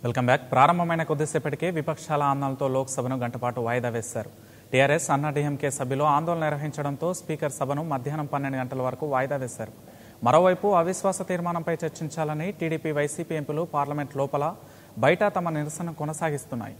Welcome back ప్రారంభమైన కొద్దిసేపటికే విపక్షాల ఆందోళనతో లోక్సభను గంటపాటు వాయిదా వేశారు టీఆర్ఎస్ అన్నా డీఎంకే సభ్యులు ఆందోళన నిర్వహించడంతో స్పీకర్ సభను మధ్యాహ్నం పన్నెండు గంటల వరకు వాయిదా వేశారు మరోవైపు అవిశ్వాస తీర్మానంపై చర్చించాలని టీడీపీ వైసీపీ ఎంపీలు పార్లమెంట్ లోపల బయట తమ నిరసన కొనసాగిస్తున్నాయి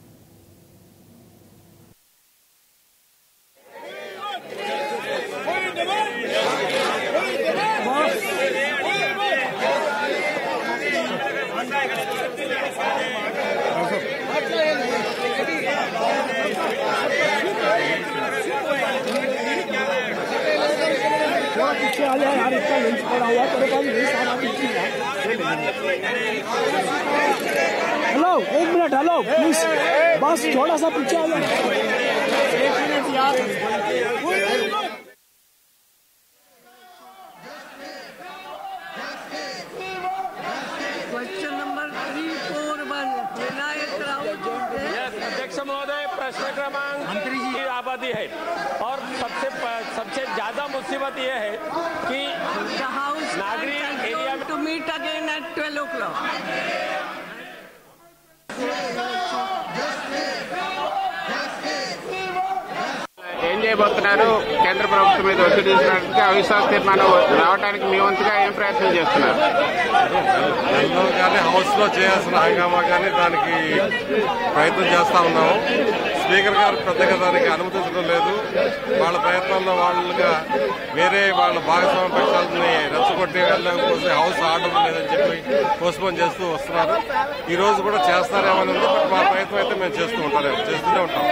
पीछे आ जाए यार इसका लंच पड़ा हुआ तेरे पास यही सारा पीछे है हेलो एक मिनट हेलो प्लीज बस थोड़ा सा पीछे आ जाए एक मिनट यार question number three four one Vinayak Raut yes अध्यक्ष महोदय प्रश्न क्रमांक मंत्री जी की आबादी है और सबसे सबसे ज्यादा मुसीबत यह है कि The house नागरिक stands एरिया adjourned to meet again at 12 o'clock. ఏం చేయబోతున్నారు కేంద్ర ప్రభుత్వం మీద ఒత్తిడి తీసుకురావడానికి అవిశ్వాస తీర్మానం రావడానికి మీ వంతుగా ఏం ప్రయత్నం చేస్తున్నారు దానిలో కానీ హౌస్ లో చేయాల్సిన హంగామా కానీ దానికి ప్రయత్నం చేస్తా ఉన్నాము స్పీకర్ గారు పెద్దగా దానికి అనుమతించడం లేదు వాళ్ళ ప్రయత్నంలో వాళ్ళుగా వేరే వాళ్ళ భాగస్వామ్య పక్షాలని రెచ్చగొట్టి వెళ్ళకపోతే హౌస్ ఆర్డర్ లేదని చెప్పి పోస్ట్పోన్ చేస్తూ వస్తున్నారు ఈ రోజు కూడా చేస్తారేమని ఉంది బట్ మా ప్రయత్నం అయితే మేము చేస్తూ ఉంటాం చేస్తూనే ఉంటాం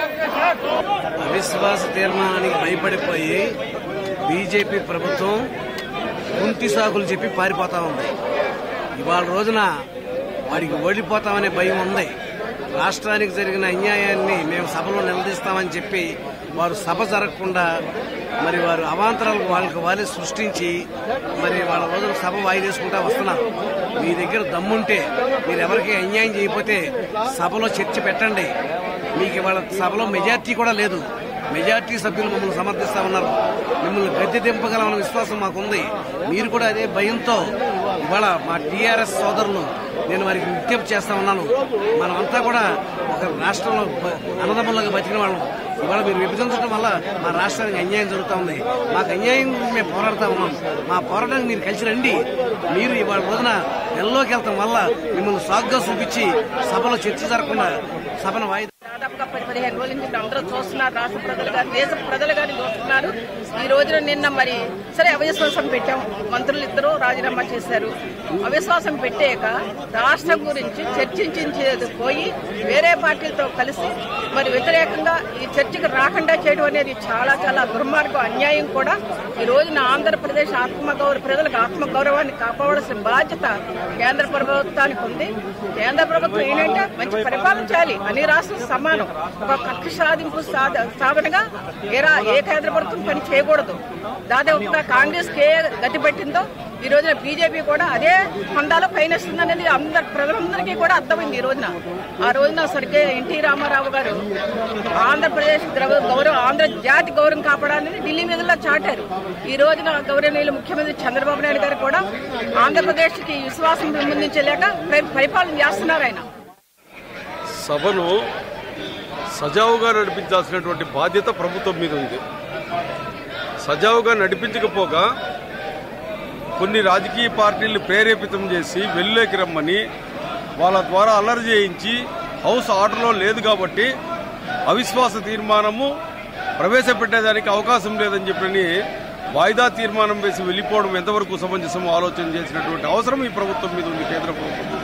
అవిశ్వాస తీర్మానానికి భయపడిపోయి బీజేపీ ప్రభుత్వం కుంటి సాకులు చెప్పి పారిపోతా ఉంది ఇవాళ రోజున వాడికి ఓడిపోతామనే భయం ఉంది రాష్ట్రానికి జరిగిన అన్యాయాన్ని మేము సభలో నిలదీస్తామని చెప్పి వారు సభ జరగకుండా మరి వారు అవాంతరాలు వాళ్ళకి వాళ్ళే సృష్టించి మరి వాళ్ళ రోజున సభ వాయిదేసుకుంటా వస్తున్నారు మీ దగ్గర దమ్ముంటే మీరు ఎవరికి అన్యాయం చేయకపోతే సభలో చర్చ పెట్టండి మీకు ఇవాళ సభలో మెజార్టీ కూడా లేదు మెజార్టీ సభ్యులు మమ్మల్ని సమర్థిస్తా ఉన్నారు మిమ్మల్ని గద్దె దింపగలమన్న విశ్వాసం మాకుంది మీరు కూడా అదే భయంతో ఇవాళ మా టీఆర్ఎస్ సోదరులు నేను వారికి విజ్ఞప్తి చేస్తా ఉన్నాను మనమంతా కూడా ఒక రాష్ట్రంలో బ- అన్నదమ్ములుగా బతికిన వాళ్ళం ఇవాళ మీరు విభజించడం వల్ల మా రాష్ట్రానికి అన్యాయం జరుగుతూ ఉంది మాకు అన్యాయం గురించి మేము పోరాడుతా ఉన్నాం మా పోరాటానికి మీరు కలిసి రండి మీరు ఇవాళ రోజున నెలలోకి వెళ్తాం వల్ల మిమ్మల్ని సాగ్గా చూపించి సభలో చర్చ జరగకుండా సభను వాయిదా దాదాపుగా పది పదిహేను రోజుల నుంచి అందరూ చూస్తున్నారు రాష్ట్ర ప్రజలు కానీ దేశ ప్రజలు కానీ చూస్తున్నారు ఈ రోజున నిన్న మరి సరే అవిశ్వాసం పెట్టాం మంత్రులు ఇద్దరు రాజీనామా చేశారు అవిశ్వాసం పెట్టాక రాష్ట్రం గురించి చర్చించేది పోయి వేరే పార్టీలతో కలిసి మరి వ్యతిరేకంగా ఈ చర్చకు రాకుండా చేయడం అనేది చాలా చాలా దుర్మార్గం అన్యాయం కూడా ఈ రోజున ఆంధ్రప్రదేశ్ ఆత్మగౌరవ ప్రజలకు ఆత్మగౌరవాన్ని కాపాడాల్సిన బాధ్యత కేంద్ర ప్రభుత్వానికి ఉంది కేంద్ర ప్రభుత్వం ఏంటంటే మంచి పరిపాలన చేయాలి అన్ని రాష్ట్రాలు సమానం ఒక కక్ష సాధింపు సాధ- సాధనగా ఏ రా- ఏ కేంద్ర ప్రభుత్వం పని చేయకూడదు దాదాపుగా కాంగ్రెస్ కే గతి పెట్టిందో ఈ రోజున బీజేపీ కూడా అదే పందాలో పయనిస్తుంది అనేది అందరు ప్రజలందరికీ కూడా అర్థమైంది ఈ రోజున ఆ రోజున సరిగ్గా ఎన్టీ రామారావు గారు ఆంధ్రప్రదేశ్ ద్రవ గౌరవం ఆంధ్ర జాతి గౌరవం కాపాడాలని ఢిల్లీ మీదుల్లో చాటారు ఈ రోజున గౌరవనీయులు ముఖ్యమంత్రి చంద్రబాబు నాయుడు గారు కూడా ఆంధ్రప్రదేశ్ కి విశ్వాసం పెంపొందించలేక పరి- పరిపాలన చేస్తున్నారు ఆయన సభను సజావుగా నడిపించాల్సినటువంటి బాధ్యత ప్రభుత్వం మీద ఉంది సజావుగా నడిపించకపోగా కొన్ని రాజకీయ పార్టీలను ప్రేరేపితం చేసి వెల్లులోకి రమ్మని వాళ్ళ ద్వారా అల్లరి చేయించి హౌస్ ఆర్డర్లో లేదు కాబట్టి అవిశ్వాస తీర్మానము ప్రవేశపెట్టేదానికి అవకాశం లేదని చెప్పని వాయిదా తీర్మానం వేసి వెళ్ళిపోవడం ఎంతవరకు సమంజసమో ఆలోచన చేసినటువంటి అవసరం ఈ ప్రభుత్వం మీద ఉంది కేంద్ర ప్రభుత్వం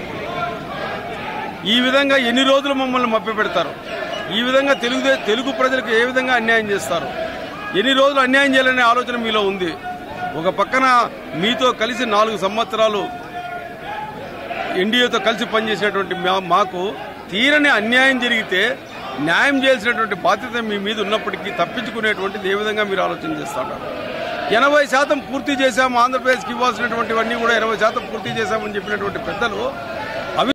ఈ విధంగా ఎన్ని రోజులు మమ్మల్ని మభ్యపెడతారు ఈ విధంగా తెలుగు తెలుగు ప్రజలకు ఏ విధంగా అన్యాయం చేస్తారు ఎన్ని రోజులు అన్యాయం చేయాలనే ఆలోచన మీలో ఉంది ఒక పక్కన మీతో కలిసి నాలుగు సంవత్సరాలు ఎన్డీఏతో కలిసి పనిచేసినటువంటి మా- మాకు తీరని అన్యాయం జరిగితే న్యాయం చేయాల్సినటువంటి బాధ్యత మీ మీద ఉన్నప్పటికీ తప్పించుకునేటువంటిది ఏ విధంగా మీరు ఆలోచన చేస్తారు ఎనభై శాతం పూర్తి చేశాము ఆంధ్రప్రదేశ్కి ఇవ్వాల్సినటువంటివన్నీ కూడా ఎనభై శాతం పూర్తి చేశామని చెప్పినటువంటి పెద్దలు